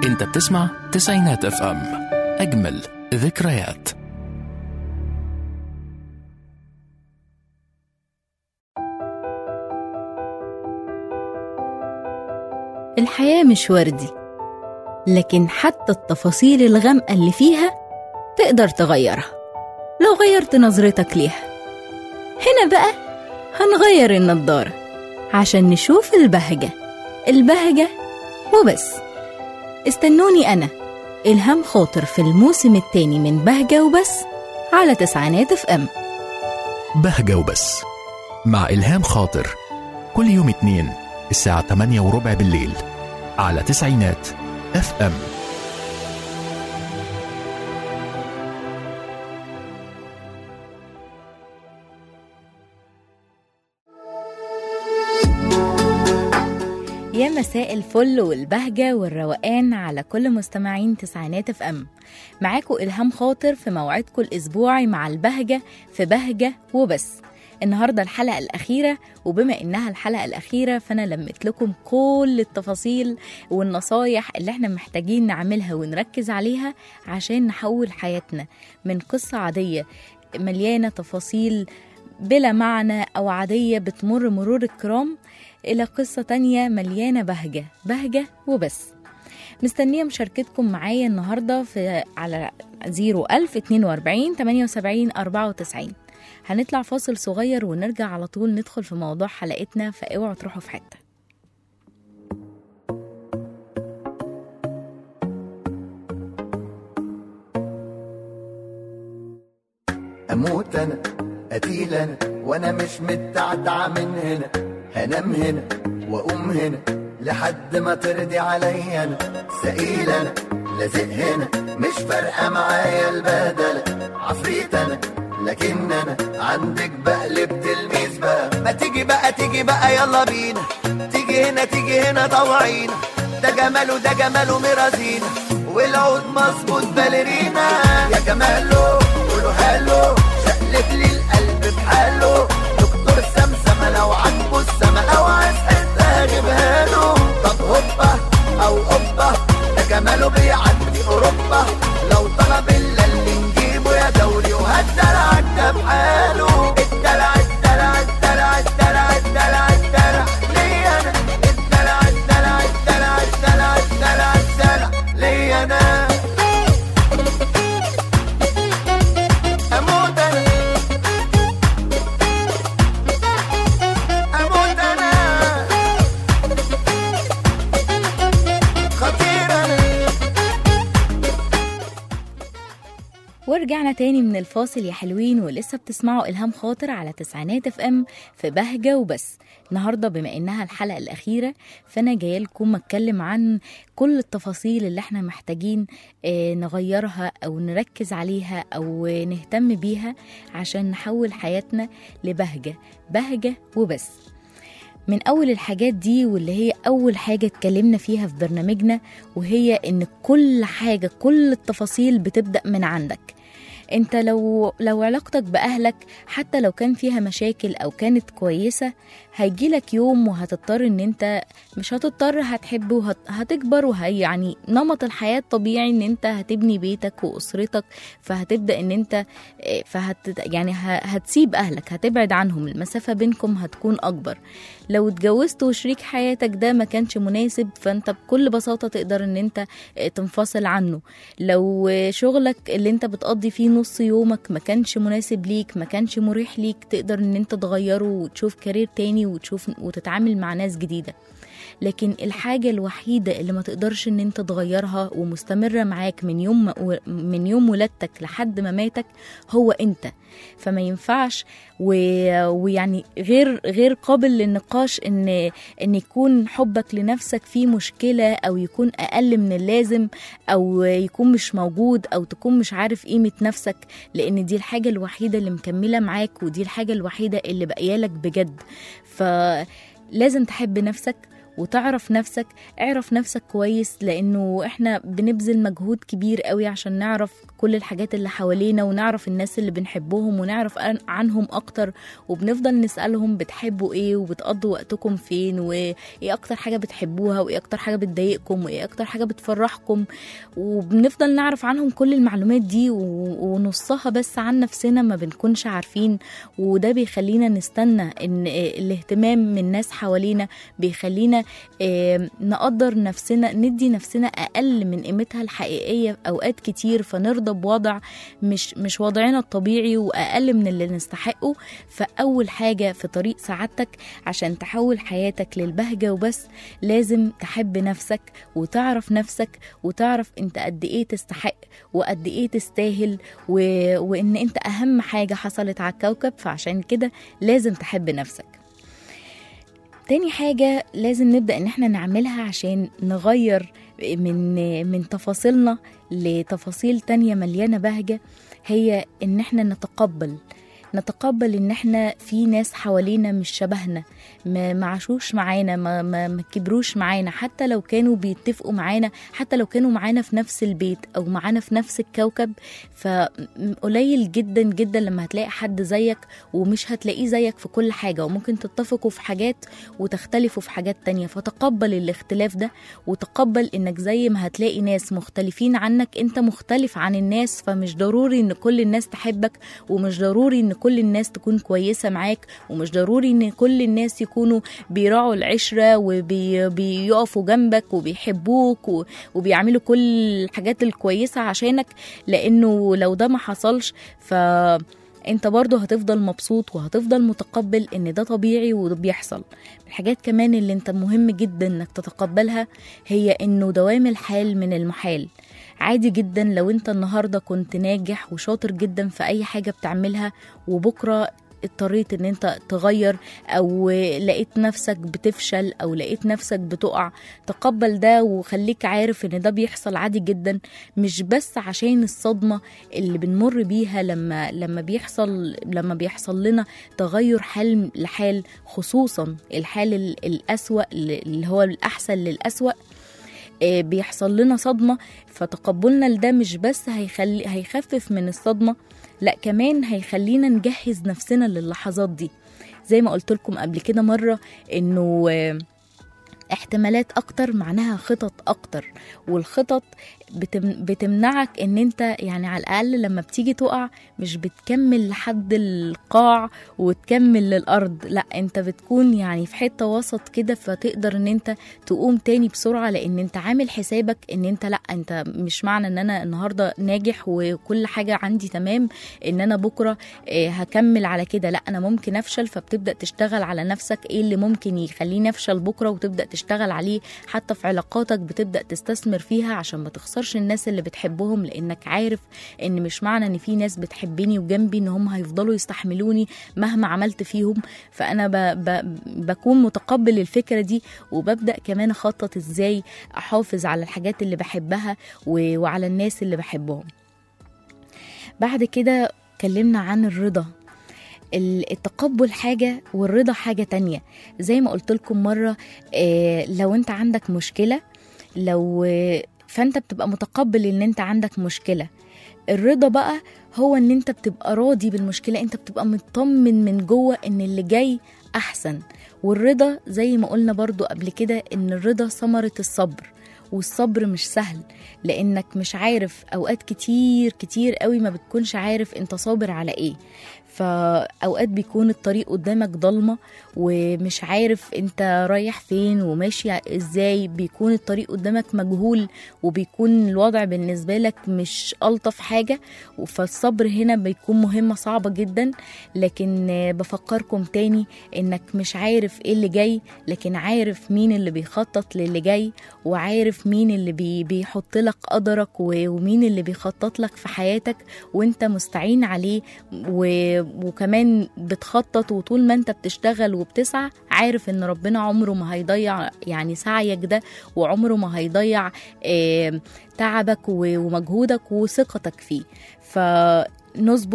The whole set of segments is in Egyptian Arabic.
انت بتسمع تسعينات اف ام اجمل ذكريات الحياة مش وردي لكن حتى التفاصيل الغامقة اللي فيها تقدر تغيرها لو غيرت نظرتك ليها هنا بقى هنغير النضارة عشان نشوف البهجة البهجة وبس استنوني أنا إلهام خاطر في الموسم التاني من بهجة وبس على تسعينات اف ام بهجة وبس مع إلهام خاطر كل يوم اتنين الساعة 8 وربع بالليل على تسعينات اف ام يا مساء الفل والبهجة والروقان على كل مستمعين تسعينات اف ام معاكم إلهام خاطر في موعدكم الأسبوعي مع البهجة في بهجة وبس النهاردة الحلقة الأخيرة وبما إنها الحلقة الأخيرة فأنا لميت لكم كل التفاصيل والنصايح اللي احنا محتاجين نعملها ونركز عليها عشان نحول حياتنا من قصة عادية مليانة تفاصيل بلا معنى أو عادية بتمر مرور الكرام إلى قصة تانية مليانة بهجة بهجة وبس مستنية مشاركتكم معايا النهاردة في على 01042 78 94 هنطلع فاصل صغير ونرجع على طول ندخل في موضوع حلقتنا فاوعوا تروحوا في حتة اموت انا قتيل انا وانا مش متعتع من هنا هنام هنا واقوم هنا لحد ما ترضي عليا انا سئيل انا لازق هنا مش فارقه معايا البهدله عفريت انا لكن انا عندك بقلب تلميذ بقى ما تيجي بقى تيجي بقى يلا بينا تيجي هنا تيجي هنا طوعينا ده جماله ده جماله مرازينا والعود مظبوط باليرينا يا جماله قولوا هالو شقلب لي القلب بحاله دكتور سمسمة لو عاجبه السما او عايز حته هجيبها له طب هوبا او اوبا ده جماله بيعدي اوروبا لو طلب الا اللي نجيبه يا دوري وهالدلع ده بحاله الدلع الدلع الدلع الدلع الدلع الدلع ليا انا الدلع الدلع الدلع الدلع الدلع الدلع ليا انا اموت انا اموت انا خطير انا ورجعنا تاني من الفاصل يا حلوين ولسه بتسمعوا إلهام خاطر على تسعينات اف ام في بهجة وبس النهاردة بما إنها الحلقة الأخيرة فأنا جاية لكم أتكلم عن كل التفاصيل اللي احنا محتاجين آه، نغيرها أو نركز عليها أو نهتم بيها عشان نحول حياتنا لبهجة بهجة وبس من أول الحاجات دي واللي هي أول حاجة اتكلمنا فيها في برنامجنا وهي إن كل حاجة كل التفاصيل بتبدأ من عندك انت لو لو علاقتك باهلك حتى لو كان فيها مشاكل او كانت كويسه هيجيلك يوم وهتضطر ان انت مش هتضطر هتحب وهتكبر وهي يعني نمط الحياه الطبيعي ان انت هتبني بيتك واسرتك فهتبدا ان انت اه، فهت يعني ه- هتسيب اهلك هتبعد عنهم المسافه بينكم هتكون اكبر لو اتجوزت وشريك حياتك ده ما كانش مناسب فانت بكل بساطه تقدر ان انت اه، تنفصل عنه لو شغلك اللي انت بتقضي فيه نص يومك ما كانش مناسب ليك ما كانش مريح ليك تقدر ان انت تغيره وتشوف كارير تاني وتشوف وتتعامل مع ناس جديدة لكن الحاجة الوحيدة اللي ما تقدرش ان انت تغيرها ومستمرة معاك من يوم ما- من يوم ولادتك لحد مماتك هو انت فما ينفعش و... ويعني غير غير قابل للنقاش ان ان يكون حبك لنفسك فيه مشكله او يكون اقل من اللازم او يكون مش موجود او تكون مش عارف قيمه نفسك لان دي الحاجه الوحيده اللي مكمله معاك ودي الحاجه الوحيده اللي باقيالك بجد فلازم تحب نفسك وتعرف نفسك اعرف نفسك كويس لانه احنا بنبذل مجهود كبير قوي عشان نعرف كل الحاجات اللي حوالينا ونعرف الناس اللي بنحبهم ونعرف عن- عنهم اكتر وبنفضل نسالهم بتحبوا ايه وبتقضوا وقتكم فين وايه اكتر حاجه بتحبوها وايه اكتر حاجه بتضايقكم وايه اكتر حاجه بتفرحكم وبنفضل نعرف عنهم كل المعلومات دي و- ونصها بس عن نفسنا ما بنكونش عارفين وده بيخلينا نستنى ان الاهتمام من ناس حوالينا بيخلينا آه، نقدر نفسنا ندي نفسنا اقل من قيمتها الحقيقيه اوقات كتير فنرضى بوضع مش مش وضعنا الطبيعي واقل من اللي نستحقه فاول حاجه في طريق سعادتك عشان تحول حياتك للبهجه وبس لازم تحب نفسك وتعرف نفسك وتعرف انت قد ايه تستحق وقد ايه تستاهل و... وان انت اهم حاجه حصلت على الكوكب فعشان كده لازم تحب نفسك تاني حاجة لازم نبدأ إن احنا نعملها عشان نغير من من تفاصيلنا لتفاصيل تانية مليانة بهجة هي إن احنا نتقبل نتقبل ان احنا في ناس حوالينا مش شبهنا ما ما عاشوش معانا ما, ما, ما كبروش معانا حتى لو كانوا بيتفقوا معانا حتى لو كانوا معانا في نفس البيت او معانا في نفس الكوكب فقليل جدا جدا لما هتلاقي حد زيك ومش هتلاقيه زيك في كل حاجة وممكن تتفقوا في حاجات وتختلفوا في حاجات تانية فتقبل الاختلاف ده وتقبل انك زي ما هتلاقي ناس مختلفين عنك انت مختلف عن الناس فمش ضروري ان كل الناس تحبك ومش ضروري ان كل الناس تكون كويسة معاك ومش ضروري ان كل الناس يكونوا بيراعوا العشرة وبيقفوا جنبك وبيحبوك و- وبيعملوا كل الحاجات الكويسة عشانك لانه لو ده ما حصلش ف انت برضه هتفضل مبسوط وهتفضل متقبل ان ده طبيعي وده بيحصل الحاجات كمان اللي انت مهم جدا انك تتقبلها هي انه دوام الحال من المحال عادي جدا لو انت النهارده كنت ناجح وشاطر جدا في اي حاجه بتعملها وبكره اضطريت ان انت تغير او لقيت نفسك بتفشل او لقيت نفسك بتقع تقبل ده وخليك عارف ان ده بيحصل عادي جدا مش بس عشان الصدمه اللي بنمر بيها لما لما بيحصل لما بيحصل لنا تغير حال لحال خصوصا الحال ال- الأسوأ اللي هو الأحسن للأسوأ آه، بيحصل لنا صدمة فتقبلنا لده مش بس هيخلي هيخفف من الصدمة لا كمان هيخلينا نجهز نفسنا للحظات دي زي ما قلت لكم قبل كده مرة انه آه، احتمالات اكتر معناها خطط اكتر والخطط بتم بتمنعك ان انت يعني على الاقل لما بتيجي تقع مش بتكمل لحد القاع وتكمل للارض لا انت بتكون يعني في حته وسط كده فتقدر ان انت تقوم تاني بسرعه لان انت عامل حسابك ان انت لا انت مش معنى ان انا النهارده ناجح وكل حاجه عندي تمام ان انا بكره آه، هكمل على كده لا انا ممكن افشل فبتبدا تشتغل على نفسك ايه اللي ممكن يخليني افشل بكره وتبدا تشتغل عليه حتى في علاقاتك بتبدا تستثمر فيها عشان ما تخسرش الناس اللي بتحبهم لانك عارف ان مش معنى ان في ناس بتحبني وجنبي ان هم هيفضلوا يستحملوني مهما عملت فيهم فانا ب... ب... بكون متقبل الفكره دي وببدا كمان اخطط ازاي احافظ على الحاجات اللي بحبها و... وعلى الناس اللي بحبهم بعد كده اتكلمنا عن الرضا ال- التقبل حاجة والرضا حاجة تانية زي ما قلت لكم مرة آه، لو انت عندك مشكلة لو آه، فانت بتبقى متقبل ان انت عندك مشكلة الرضا بقى هو ان انت بتبقى راضي بالمشكلة انت بتبقى مطمن من جوه ان اللي جاي احسن والرضا زي ما قلنا برضو قبل كده ان الرضا ثمرة الصبر والصبر مش سهل لانك مش عارف اوقات كتير كتير قوي ما بتكونش عارف انت صابر على ايه فاوقات بيكون الطريق قدامك ضلمه ومش عارف انت رايح فين وماشي ازاي بيكون الطريق قدامك مجهول وبيكون الوضع بالنسبه لك مش الطف حاجه فالصبر هنا بيكون مهمه صعبه جدا لكن بفكركم تاني انك مش عارف ايه اللي جاي لكن عارف مين اللي بيخطط للي جاي وعارف مين اللي بي بيحط لك قدرك و- ومين اللي بيخطط لك في حياتك وانت مستعين عليه و... وكمان بتخطط وطول ما انت بتشتغل وبتسعى عارف ان ربنا عمره ما هيضيع يعني سعيك ده وعمره ما هيضيع آه، تعبك و- ومجهودك وثقتك فيه فنصبر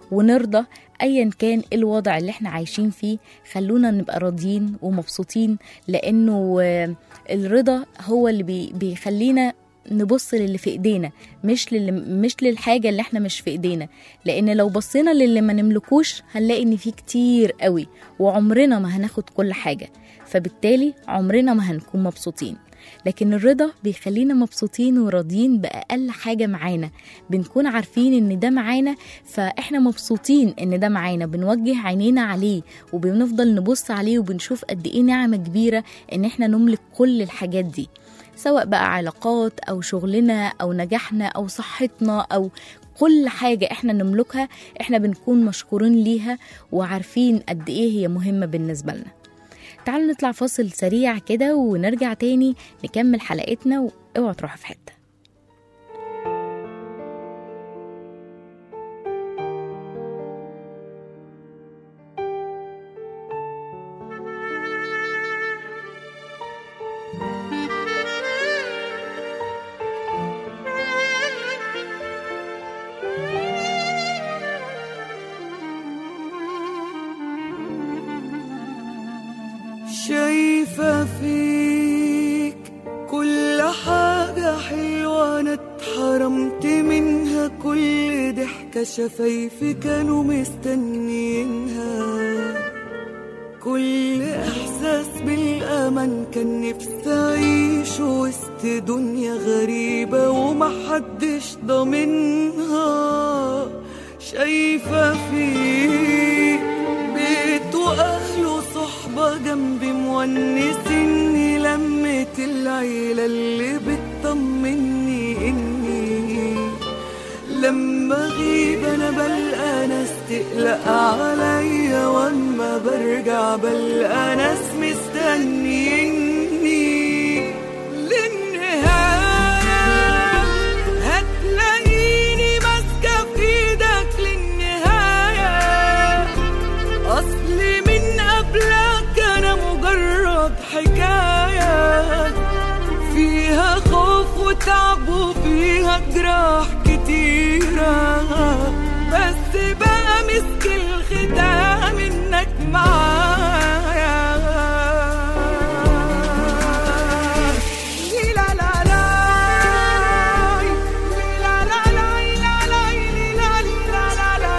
ونرضى ايا كان الوضع اللي احنا عايشين فيه خلونا نبقى راضيين ومبسوطين لانه آه، الرضا هو اللي بي بيخلينا نبص للي في ايدينا مش للي مش للحاجه اللي احنا مش في ايدينا لان لو بصينا للي ما نملكوش هنلاقي ان في كتير قوي وعمرنا ما هناخد كل حاجه فبالتالي عمرنا ما هنكون مبسوطين لكن الرضا بيخلينا مبسوطين وراضيين بأقل حاجة معانا بنكون عارفين إن ده معانا فإحنا مبسوطين إن ده معانا بنوجه عينينا عليه وبنفضل نبص عليه وبنشوف قد إيه نعمة كبيرة إن إحنا نملك كل الحاجات دي سواء بقى علاقات أو شغلنا أو نجاحنا أو صحتنا أو كل حاجة إحنا نملكها إحنا بنكون مشكورين ليها وعارفين قد إيه هي مهمة بالنسبة لنا تعالوا نطلع فاصل سريع كده ونرجع تاني نكمل حلقتنا واوعوا تروحوا في حتة شايفة فيك كل حاجة حلوة أنا اتحرمت منها كل ضحكة شفايفي كانوا مستنيينها كل إحساس بالأمان كان نفسي أعيش وسط دنيا غريبة ومحدش ضامنها شايفة فيك بيت وأهله صحبة جنبي مونسني لمة العيلة اللي بتطمني إني لما اغيب انا بلقى ناس تقلق عليا واما برجع بلقى ناس مستنيني للنهاية هتلاقيني ماسكة في ايدك للنهاية اصلي من قبلك انا مجرد حكاية فيها خوف وتعب وفيها جراح كتيرة بس بقى مسك الختام انك معايا لا لا لا لا لا لا لا لا لا لا لا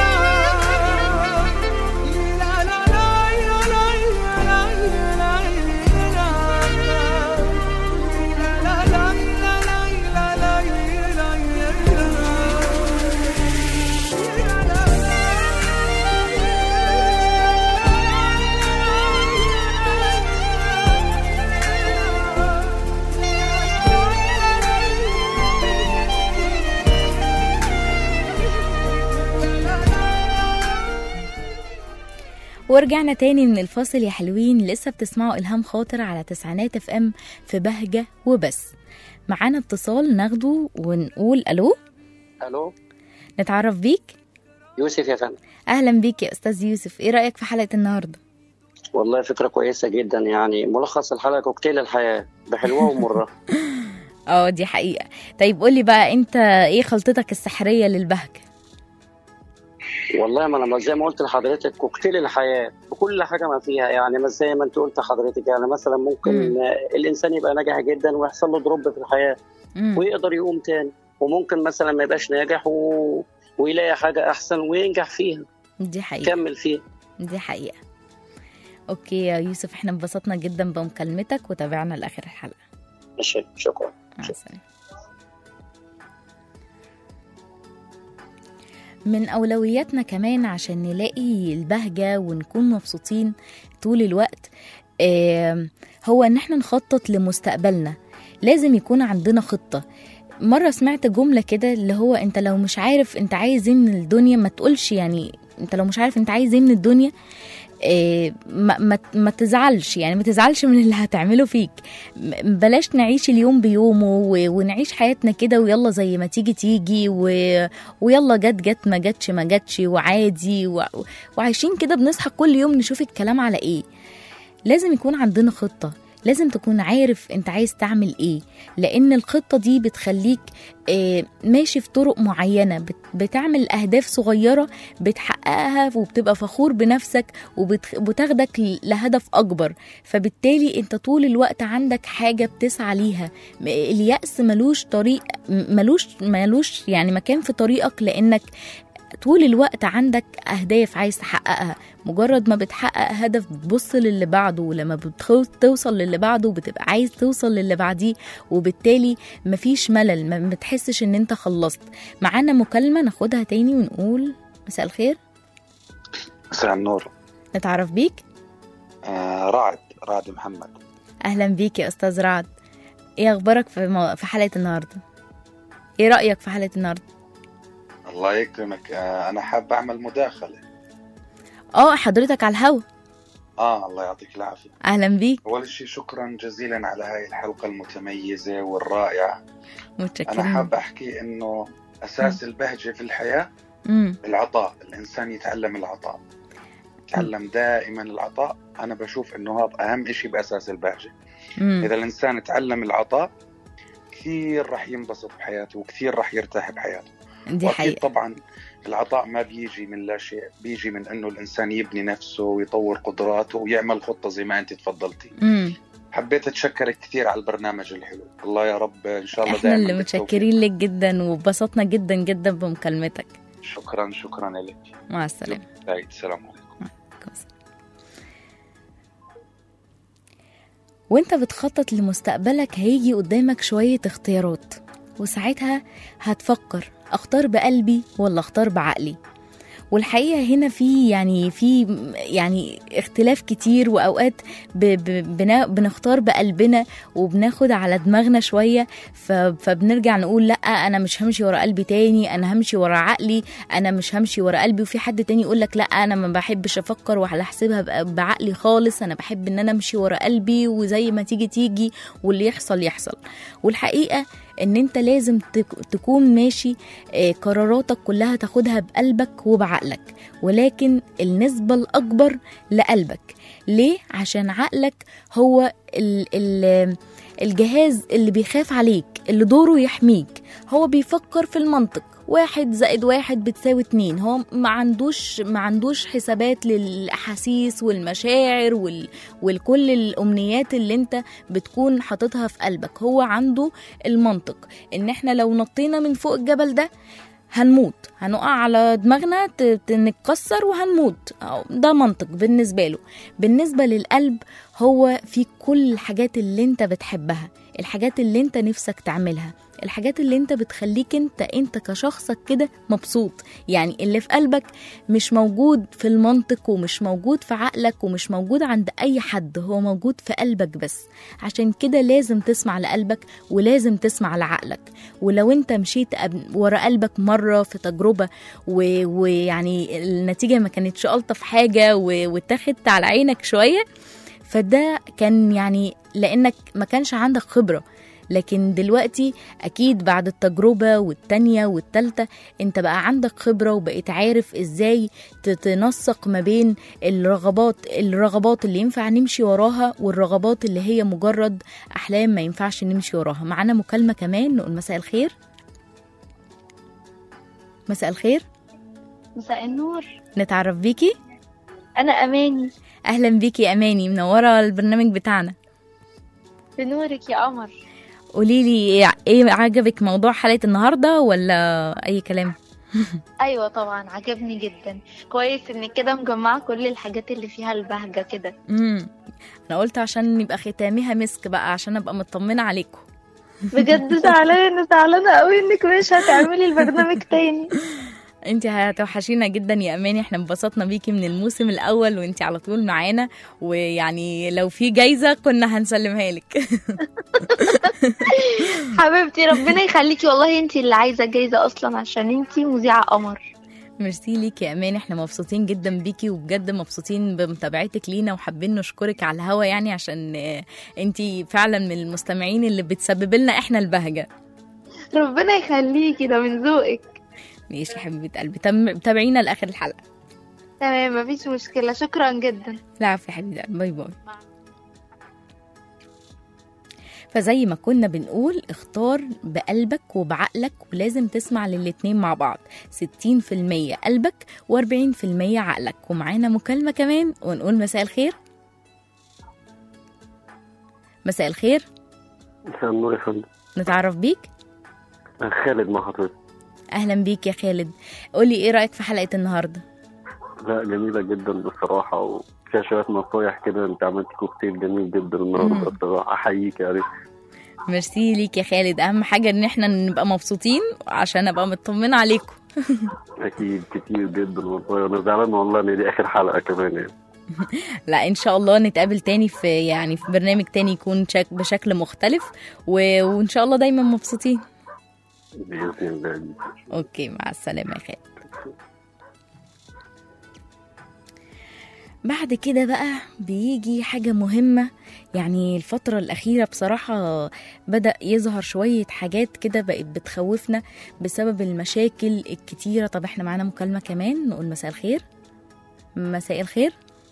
ورجعنا تاني من الفاصل يا حلوين لسه بتسمعوا إلهام خاطر على تسعينات اف ام في بهجة وبس معانا اتصال ناخده ونقول ألو الو نتعرف بيك يوسف يا فندم أهلا بيك يا أستاذ يوسف إيه رأيك في حلقة النهاردة؟ والله فكره كويسه جدا يعني ملخص الحلقه كوكتيل الحياه بحلوها ومرها اه دي حقيقة طيب قولي بقى أنت إيه خلطتك السحرية للبهجة؟ والله ما انا زي ما قلت لحضرتك كوكتيل الحياه بكل حاجه ما فيها يعني ما زي ما انت قلت حضرتك يعني مثلا ممكن مم. آه، الانسان يبقى ناجح جدا ويحصل له دروب في الحياه مم. ويقدر يقوم تاني وممكن مثلا ما يبقاش ناجح و... ويلاقي حاجه احسن وينجح فيها دي حقيقة يكمل فيها دي حقيقة اوكي يا يوسف احنا انبسطنا جدا بمكالمتك وتابعنا لاخر الحلقة ماشي شكرا مع السلامة من أولوياتنا كمان عشان نلاقي البهجة ونكون مبسوطين طول الوقت آم، هو إن احنا نخطط لمستقبلنا لازم يكون عندنا خطة مرة سمعت جملة كده اللي هو انت لو مش عارف انت عايز ايه من الدنيا ما تقولش يعني انت لو مش عارف انت عايز ايه من الدنيا آه، ما, ما, ما تزعلش يعني ما تزعلش من اللي هتعمله فيك م- بلاش نعيش اليوم بيومه و- ونعيش حياتنا كده ويلا زي ما تيجي تيجي و... ويلا جت جت ما جتش ما جتش وعادي و... وعايشين كده بنصحى كل يوم نشوف الكلام على ايه لازم يكون عندنا خطة لازم تكون عارف انت عايز تعمل ايه لان الخطة دي بتخليك آه، ماشي في طرق معينة بت- بتعمل أهداف صغيرة بتحققها وبتبقى فخور بنفسك وبتاخدك لهدف أكبر فبالتالي انت طول الوقت عندك حاجة بتسعى ليها م- اليأس ملوش طريق م- ملوش ملوش يعني مكان في طريقك لأنك طول الوقت عندك أهداف عايز تحققها مجرد ما بتحقق هدف بتبص للي بعده ولما بتوصل للي بعده بتبقى عايز توصل للي بعديه وبالتالي مفيش ملل ما بتحسش ان انت خلصت معانا مكالمة ناخدها تاني ونقول مساء الخير مساء النور نتعرف بيك آه رعد رعد محمد اهلا بيك يا استاذ رعد ايه اخبارك في مو... في حلقة النهاردة ايه رأيك في حلقة النهاردة الله يكرمك آه انا حاب اعمل مداخله اه حضرتك على الهوا اه الله يعطيك العافيه اهلا بيك اول شيء شكرا جزيلا على هاي الحلقه المتميزه والرائعه انا متشكرين حاب احكي انه اساس البهجه في الحياه امم العطاء الانسان يتعلم العطاء يتعلم دائما العطاء انا بشوف انه هذا اهم شيء باساس البهجه امم اذا الانسان تعلم العطاء كثير راح ينبسط بحياته وكثير راح يرتاح بحياته دي واكيد حقيقة طبعا العطاء ما بيجي من لا شيء بيجي من انه الانسان يبني نفسه ويطور قدراته ويعمل خطه زي ما انت تفضلتي امم حبيت اتشكرك كثير على البرنامج الحلو الله يا رب ان شاء الله احنا دائما اللي بالتوفيق. متشكرين لك جدا وبسطنا جدا جدا بمكالمتك شكرا شكرا لك مع السلامة سعيد السلام عليكم وانت بتخطط لمستقبلك هيجي قدامك شوية اختيارات وساعتها هتفكر اختار بقلبي ولا اختار بعقلي والحقيقة هنا في يعني في يعني اختلاف كتير وأوقات ب ب بنا بنختار بقلبنا وبناخد على دماغنا شوية ف فبنرجع نقول لأ أنا مش همشي ورا قلبي تاني أنا همشي ورا عقلي أنا مش همشي ورا قلبي وفي حد تاني يقول لك لأ أنا ما بحبش أفكر وعلى حسابها بق- بعقلي خالص أنا بحب إن أنا أمشي ورا قلبي وزي ما تيجي تيجي واللي يحصل يحصل والحقيقة ان انت لازم تك- تكون ماشي آه، قراراتك كلها تاخدها بقلبك وبعقلك ولكن النسبة الأكبر لقلبك ليه؟ عشان عقلك هو ال ال الجهاز اللي بيخاف عليك اللي دوره يحميك هو بيفكر في المنطق واحد زائد واحد بتساوي اتنين هو ما عندوش ما عندوش حسابات للأحاسيس والمشاعر وال والكل الأمنيات اللي انت بتكون حاططها في قلبك هو عنده المنطق ان احنا لو نطينا من فوق الجبل ده هنموت هنقع على دماغنا ت- ت- نتكسر وهنموت أو ده منطق بالنسبة له بالنسبة للقلب هو في كل الحاجات اللي انت بتحبها الحاجات اللي انت نفسك تعملها الحاجات اللي انت بتخليك انت انت كشخصك كده مبسوط يعني اللي في قلبك مش موجود في المنطق ومش موجود في عقلك ومش موجود عند اي حد هو موجود في قلبك بس عشان كده لازم تسمع لقلبك ولازم تسمع لعقلك ولو انت مشيت أب- ورا قلبك مرة في تجربة و- ويعني النتيجة ما كانتش ألطف حاجة و- واتاخدت على عينك شوية فده كان يعني لأنك ما كانش عندك خبرة لكن دلوقتي أكيد بعد التجربة والتانية والتالتة انت بقى عندك خبرة وبقيت عارف ازاي تتنسق ما بين الرغبات الرغبات اللي ينفع نمشي وراها والرغبات اللي هي مجرد أحلام ما ينفعش نمشي وراها معانا مكالمة كمان نقول مساء الخير مساء الخير مساء النور نتعرف بيكي أنا أماني أهلا بيكي يا أماني منورة البرنامج بتاعنا بنورك يا قمر قوليلي إيه- ايه عجبك موضوع حلقة النهاردة ولا أي كلام أيوة طبعا عجبني جدا كويس إنك كده مجمعة كل الحاجات اللي فيها البهجة كده امم انا قلت عشان يبقى ختامها مسك بقى عشان ابقى مطمنة عليكم بجد زعلانة زعلانة قوي إنك مش هتعملي البرنامج تاني انت هتوحشينا جدا يا اماني احنا انبسطنا بيكي من الموسم الاول وانت على طول معانا ويعني لو في جايزة كنا هنسلمها لك حبيبتي ربنا يخليكي والله انتي اللي عايزة جايزة أصلا عشان انتي مذيعة قمر ميرسي ليكي يا امان احنا مبسوطين جدا بيكي وبجد مبسوطين بمتابعتك لينا وحابين نشكرك على الهوا يعني عشان آه، انتي فعلا من المستمعين اللي بتسبب لنا احنا البهجة ربنا يخليكي ده من ذوقك ماشي يا حبيبة قلبي تم- تابعينا لاخر الحلقة تمام مفيش مشكلة شكرا جدا لا يا حبيبة قلبي باي باي فزي ما كنا بنقول اختار بقلبك وبعقلك ولازم تسمع للاتنين مع بعض 60% قلبك و40% عقلك ومعانا مكالمة كمان ونقول مساء الخير مساء الخير مساء النور يا فندم نتعرف بيك خالد مع حضرتك اهلا بيك يا خالد قولي ايه رأيك في حلقة النهاردة لا جميلة جدا بصراحة وفيها شوية نصايح كده انت عملت كوكتيل جميل جدا النهارده بصراحة احييك يعني ميرسي ليك يا خالد اهم حاجة ان احنا نبقى مبسوطين عشان ابقى مطمنة عليكم اكيد كتير جدا والله انا زعلان والله ان دي اخر حلقة كمان يعني لا ان شاء الله نتقابل تاني في يعني في برنامج تاني يكون شك بشكل مختلف و... وان شاء الله دايما مبسوطين بإذن الله اوكي مع السلامة يا خالد بعد كده بقى بيجي حاجة مهمة يعني الفترة الأخيرة بصراحة بدأ يظهر شوية حاجات كده بقت بتخوفنا بسبب المشاكل الكتيرة طب احنا معانا مكالمة كمان نقول مساء الخير مساء الخير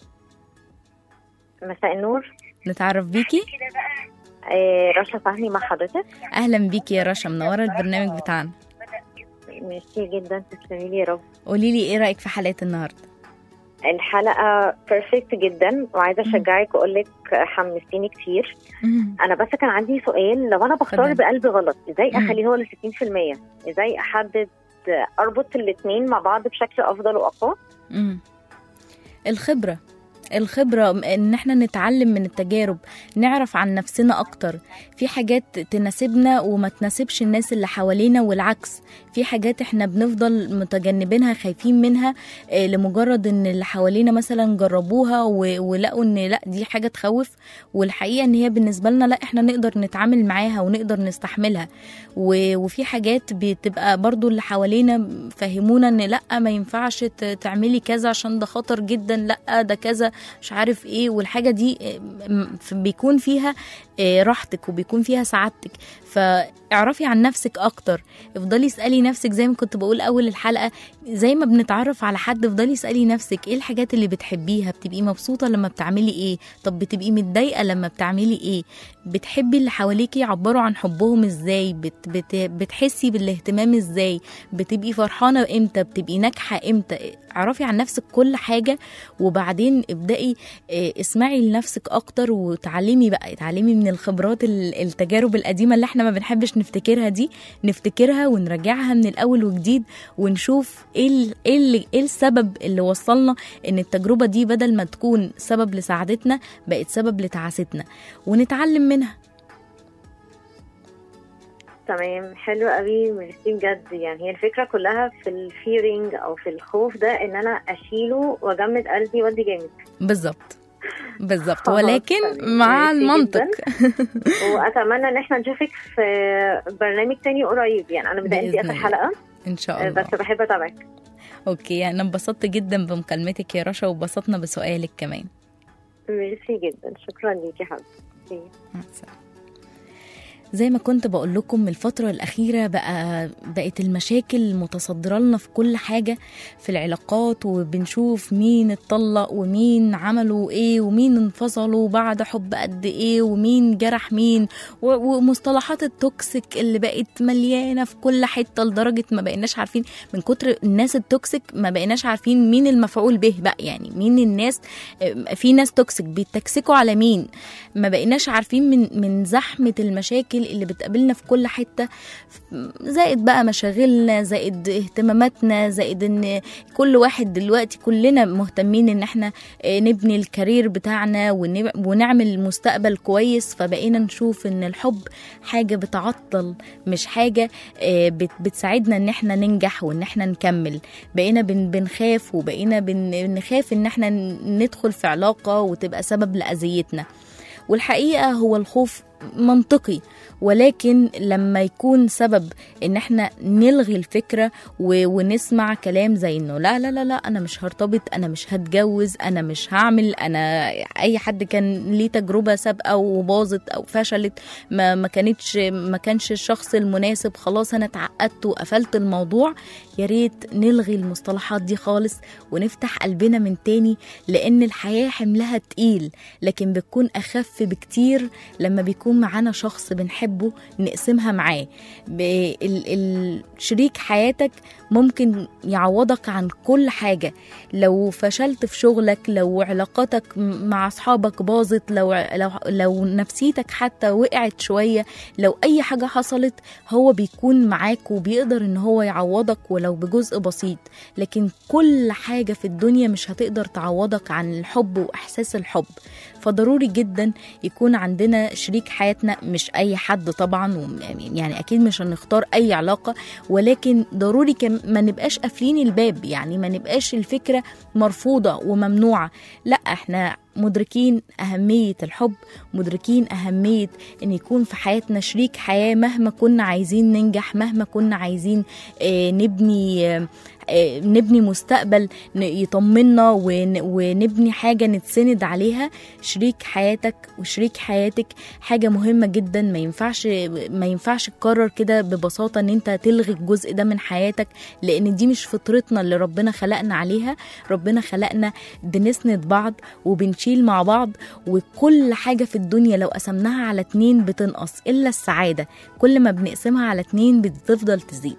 مساء النور نتعرف بيكي آه، رشا فهمي مع حضرتك أهلا بيكي يا رشا منورة البرنامج بتاعنا ميرسي جدا تسلمي لي يا رب قولي لي ايه رأيك في حلقة النهاردة الحلقة بيرفكت جدا وعايزة أشجعك وأقول لك حمستيني كتير أنا بس كان عندي سؤال لو أنا بختار اتفضلي. بقلبي غلط إزاي مم. أخليه هو ل 60% إزاي أحدد أربط الاتنين مع بعض بشكل أفضل وأقوى مم. الخبرة الخبرة ان احنا نتعلم من التجارب نعرف عن نفسنا اكتر في حاجات تناسبنا وما تناسبش الناس اللي حوالينا والعكس في حاجات احنا بنفضل متجنبينها خايفين منها آه، لمجرد ان اللي حوالينا مثلا جربوها و- ولقوا ان لا دي حاجة تخوف والحقيقة ان هي بالنسبة لنا لا احنا نقدر نتعامل معاها ونقدر نستحملها و- وفي حاجات بتبقى برضو اللي حوالينا فهمونا ان لا ما ينفعش ت- تعملي كذا عشان ده خطر جدا لا ده كذا مش عارف ايه والحاجة دي آه، م- ف- بيكون فيها آه، راحتك وبيكون فيها سعادتك فاعرفي عن نفسك اكتر افضلي اسالي نفسك زي ما كنت بقول اول الحلقه زي ما بنتعرف على حد افضلي اسالي نفسك ايه الحاجات اللي بتحبيها بتبقي مبسوطه لما بتعملي ايه طب بتبقي متضايقه لما بتعملي ايه بتحبي اللي حواليكي يعبروا عن حبهم ازاي بت بت بتحسي بالاهتمام ازاي بتبقي فرحانه امتى بتبقي ناجحه امتى اعرفي عن نفسك كل حاجه وبعدين ابدأي آه، اسمعي لنفسك اكتر وتعلمي بقى اتعلمي من الخبرات ال- التجارب القديمه اللي احنا ما بنحبش نفتكرها دي نفتكرها ونرجعها من الاول وجديد ونشوف ايه ال- ايه اللي- ايه السبب اللي وصلنا ان التجربه دي بدل ما تكون سبب لسعادتنا بقت سبب لتعاستنا ونتعلم منها تمام حلو قوي ميرسي بجد يعني هي الفكرة كلها في الفيرينج أو في الخوف ده إن أنا أشيله وأجمد قلبي وأدي جامد بالظبط بالظبط خلاص، ولكن تمام. مع ميرسي المنطق واتمنى ان احنا نشوفك في برنامج تاني قريب يعني انا بدأت دي بإذن اخر الله. حلقه ان شاء آه، الله بس بحب اتابعك اوكي انا انبسطت جدا بمكالمتك يا رشا وانبسطنا بسؤالك كمان ميرسي جدا شكرا ليكي حبيبتي مع السلامة. زي ما كنت بقول لكم الفترة الأخيرة بقى بقت المشاكل متصدرة لنا في كل حاجة في العلاقات وبنشوف مين اتطلق ومين عملوا ايه ومين انفصلوا بعد حب قد ايه ومين جرح مين و- ومصطلحات التوكسيك اللي بقت مليانة في كل حتة لدرجة ما بقيناش عارفين من كتر الناس التوكسيك ما بقيناش عارفين مين المفعول به بقى يعني مين الناس في ناس توكسيك بيتكسكوا على مين ما بقيناش عارفين من من زحمه المشاكل اللي بتقابلنا في كل حته زائد بقى مشاغلنا زائد اهتماماتنا زائد ان كل واحد دلوقتي كلنا مهتمين ان احنا آه، نبني الكارير بتاعنا ونب- ونعمل مستقبل كويس فبقينا نشوف ان الحب حاجه بتعطل مش حاجه آه، بت- بتساعدنا ان احنا ننجح وان احنا نكمل بقينا بن بنخاف وبقينا بن بنخاف ان احنا ندخل في علاقه وتبقى سبب لاذيتنا والحقيقه هو الخوف منطقي ولكن لما يكون سبب ان احنا نلغي الفكره و... ونسمع كلام زي انه لا لا لا لا انا مش هرتبط انا مش هتجوز انا مش هعمل انا اي حد كان ليه تجربه سابقه وباظت او فشلت ما ما كانتش ما كانش الشخص المناسب خلاص انا اتعقدت وقفلت الموضوع يا ريت نلغي المصطلحات دي خالص ونفتح قلبنا من تاني لان الحياه حملها تقيل لكن بتكون اخف بكتير لما بيكون يكون معانا شخص بنحبه نقسمها معاه ب- ال- ال- شريك حياتك ممكن يعوضك عن كل حاجة لو فشلت في شغلك لو علاقاتك م- مع أصحابك باظت لو لو لو نفسيتك حتى وقعت شوية لو أي حاجة حصلت هو بيكون معاك وبيقدر إن هو يعوضك ولو بجزء بسيط لكن كل حاجة في الدنيا مش هتقدر تعوضك عن الحب وإحساس الحب فضروري جدا يكون عندنا شريك حياتنا مش أي حد طبعا وم- يعني أكيد مش هنختار أي علاقة ولكن ضروري كم ما نبقاش قافلين الباب يعني ما نبقاش الفكرة مرفوضة وممنوعة لا احنا مدركين أهمية الحب مدركين أهمية أن يكون في حياتنا شريك حياة مهما كنا عايزين ننجح مهما كنا عايزين آه، نبني آه، آه، نبني مستقبل ن- يطمنا ون- ونبني حاجة نتسند عليها شريك حياتك وشريك حياتك حاجة مهمة جدا ما ينفعش ما ينفعش تقرر كده ببساطة ان انت تلغي الجزء ده من حياتك لان دي مش فطرتنا اللي ربنا خلقنا عليها ربنا خلقنا بنسند بعض وبنشيل مع بعض وكل حاجة في الدنيا لو قسمناها على اتنين بتنقص إلا السعادة كل ما بنقسمها على اتنين بتفضل تزيد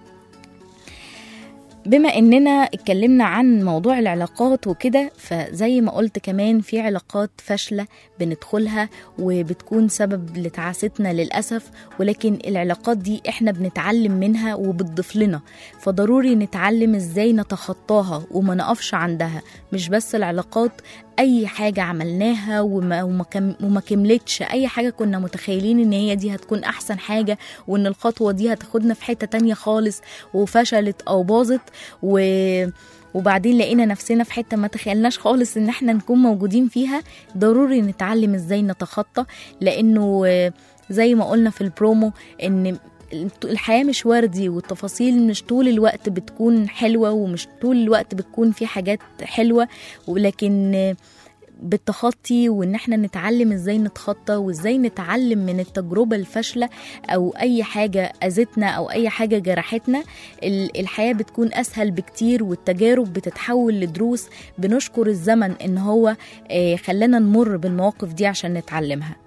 بما اننا اتكلمنا عن موضوع العلاقات وكده فزي ما قلت كمان في علاقات فاشلة بندخلها وبتكون سبب لتعاستنا للأسف ولكن العلاقات دي احنا بنتعلم منها وبتضيف لنا فضروري نتعلم ازاي نتخطاها وما نقفش عندها مش بس العلاقات اي حاجة عملناها وما, وما, كم وما كملتش اي حاجة كنا متخيلين ان هي دي هتكون احسن حاجة وان الخطوة دي هتاخدنا في حتة تانية خالص وفشلت او باظت و وبعدين لقينا نفسنا في حته ما تخيلناش خالص ان احنا نكون موجودين فيها ضروري نتعلم ازاي نتخطى لانه آه، زي ما قلنا في البرومو ان الحياة مش وردي والتفاصيل مش طول الوقت بتكون حلوة ومش طول الوقت بتكون في حاجات حلوة ولكن آه، بالتخطي وان احنا نتعلم ازاي نتخطى وازاي نتعلم من التجربة الفاشلة او اي حاجة اذتنا او اي حاجة جرحتنا ال- الحياة بتكون اسهل بكتير والتجارب بتتحول لدروس بنشكر الزمن ان هو آه، خلانا نمر بالمواقف دي عشان نتعلمها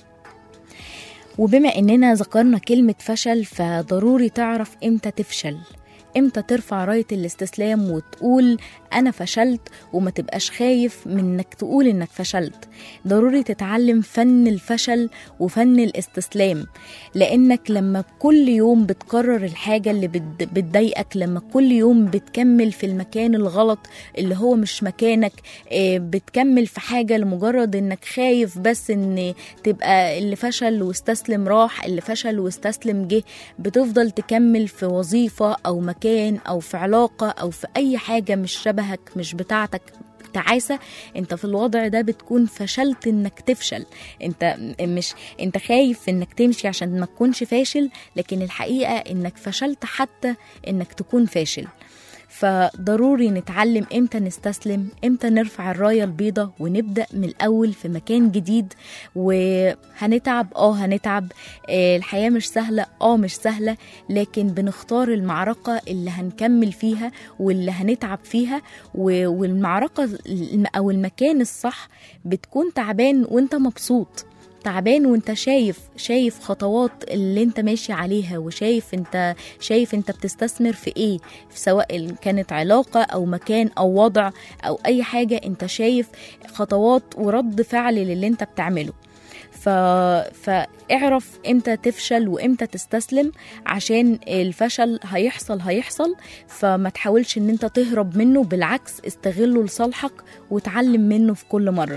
وبما اننا ذكرنا كلمة فشل فضروري تعرف امتى تفشل امتى ترفع راية الاستسلام وتقول انا فشلت وما تبقاش خايف من انك تقول انك فشلت ضروري تتعلم فن الفشل وفن الاستسلام لانك لما كل يوم بتكرر الحاجة اللي بت- بتضايقك لما كل يوم بتكمل في المكان الغلط اللي هو مش مكانك آه، بتكمل في حاجة لمجرد انك خايف بس ان تبقى اللي فشل واستسلم راح اللي فشل واستسلم جه بتفضل تكمل في وظيفة أو مكان أو في علاقة أو في أي حاجة مش شبهك مش بتاعتك تعاسة انت في الوضع ده بتكون فشلت انك تفشل انت مش انت خايف انك تمشي عشان ما تكونش فاشل لكن الحقيقة انك فشلت حتى انك تكون فاشل فضروري نتعلم امتى نستسلم امتى نرفع الراية البيضة ونبدأ من الأول في مكان جديد وهنتعب اه هنتعب آه، الحياة مش سهلة اه مش سهلة لكن بنختار المعركة اللي هنكمل فيها واللي هنتعب فيها و- والمعركة الم- أو المكان الصح بتكون تعبان وانت مبسوط تعبان وانت شايف شايف خطوات اللي انت ماشي عليها وشايف انت شايف انت بتستثمر في ايه سواء كانت علاقة او مكان او وضع او اي حاجة انت شايف خطوات ورد فعل للي انت بتعمله ف... فاعرف امتى تفشل وامتى تستسلم عشان الفشل هيحصل هيحصل فما تحاولش ان انت تهرب منه بالعكس استغله لصالحك وتعلم منه في كل مرة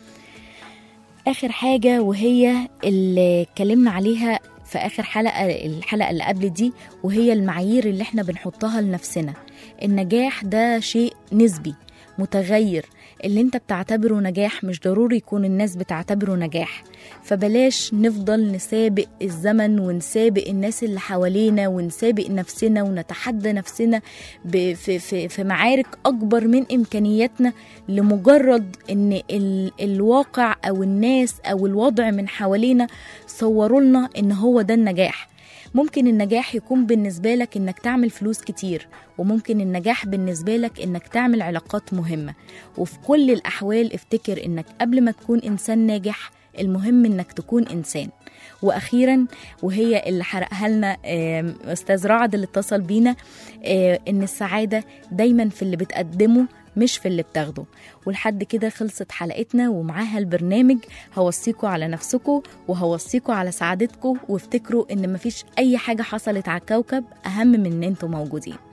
اخر حاجة وهي اللي اتكلمنا عليها في اخر حلقة الحلقة اللي قبل دي وهي المعايير اللي احنا بنحطها لنفسنا النجاح ده شيء نسبي متغير اللي انت بتعتبره نجاح مش ضروري يكون الناس بتعتبره نجاح فبلاش نفضل نسابق الزمن ونسابق الناس اللي حوالينا ونسابق نفسنا ونتحدى نفسنا ب- في, في, في معارك أكبر من إمكانياتنا لمجرد إن ال الواقع أو الناس أو الوضع من حوالينا صوروا لنا إن هو ده النجاح ممكن النجاح يكون بالنسبة لك إنك تعمل فلوس كتير وممكن النجاح بالنسبة لك إنك تعمل علاقات مهمة وفي كل الأحوال افتكر إنك قبل ما تكون إنسان ناجح المهم انك تكون انسان واخيرا وهي اللي حرقها لنا آم، استاذ رعد اللي اتصل بينا آه، ان السعاده دايما في اللي بتقدمه مش في اللي بتاخده ولحد كده خلصت حلقتنا ومعاها البرنامج هوصيكوا على نفسكوا وهوصيكوا على سعادتكوا وافتكروا ان مفيش اي حاجه حصلت على الكوكب اهم من ان انتوا موجودين